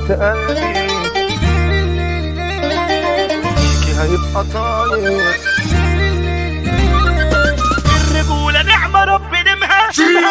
بنت قلبي فيكي هيبقى طاير الرجولة نعمة رب نمها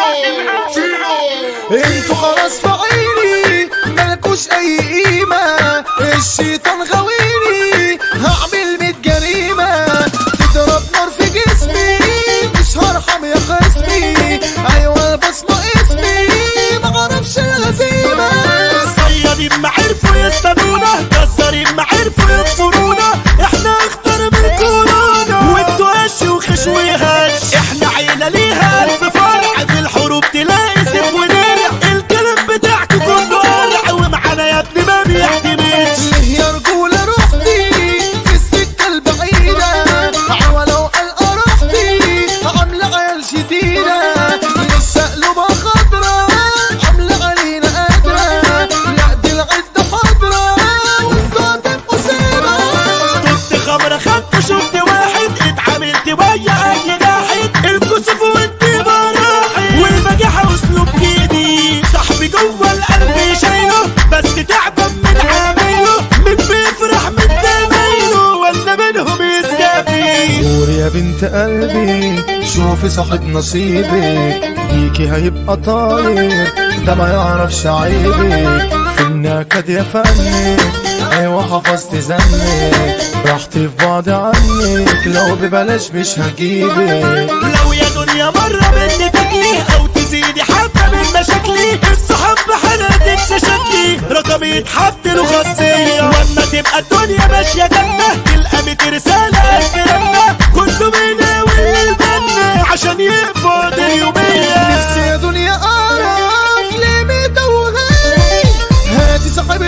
انتوا خلاص في عيني مالكوش اي قيمة الشيطان غويني هعمل ميت جريمة تضرب نار في جسمي مش هرحم يا خصمي ايوه بصمة اسمي معرفش الهزيمة الصيادين ما عرفوا يصطادونا كسرين ما عرفوا ينصرونا احنا اخطر من كورونا وانتوا هش وخش وهش احنا عيلة ليها الف فرع في الحروب تلاقي سيف ونرع الكلام بتاعكم كله قرع ومعانا يا ابني ما بيحتملش ليه يا رجولة روحتي في السكة البعيدة ولو قلقة روحتي عاملة عيال شديدة لسه قلوبها خضرا عاملة علينا قادرة لا دي العدة حضرا وانتوا هتبقوا سيرة كنت خمرة خدت شفت واحد اتعاملت ويا اي جاحد الكسوف وانت براحي والبجاحة اسلوب جديد صاحبي جوه القلب شايله بس تعبان من عامله من بيفرح من زمايله ولا منهم يستفيد دور يا بنت قلبي شوفي صاحب نصيبك ليكي هيبقى طاير ده ما يعرفش عيبك في النكد يا فنك ايوه حفظت زنك راحتي في بعض عنك لو ببلاش مش هجيبك لو يا دنيا مرة مني تجلي او تزيدي حبة من مشاكلي الصحاب بحالها تنسى شكلي رقمي يتحط له خاصية واما تبقى الدنيا ماشية جنة تلقى ميت رسالة الف رنة كله بيناول للجنة عشان يقبض اليومية نفسي يا دنيا اعرف ليه متوهاني هاتي صاحب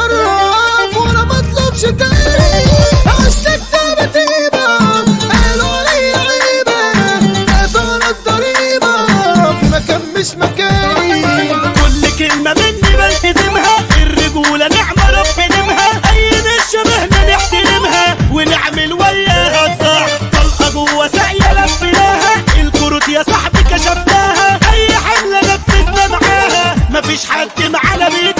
يشرف وانا مطلبش تاني عشت كتابة تيبة قالوا علي عيبة قطعنا الضريبة في مكان مش مكاني كل كلمة مني بلتزمها الرجولة نعمة رب نمها أي ناس شبهنا نحترمها ونعمل وياها الصح طلقة جوه ساقية لفيناها الكروت يا صاحبي كشفناها أي حملة نفذنا معاها مفيش حد معانا بيت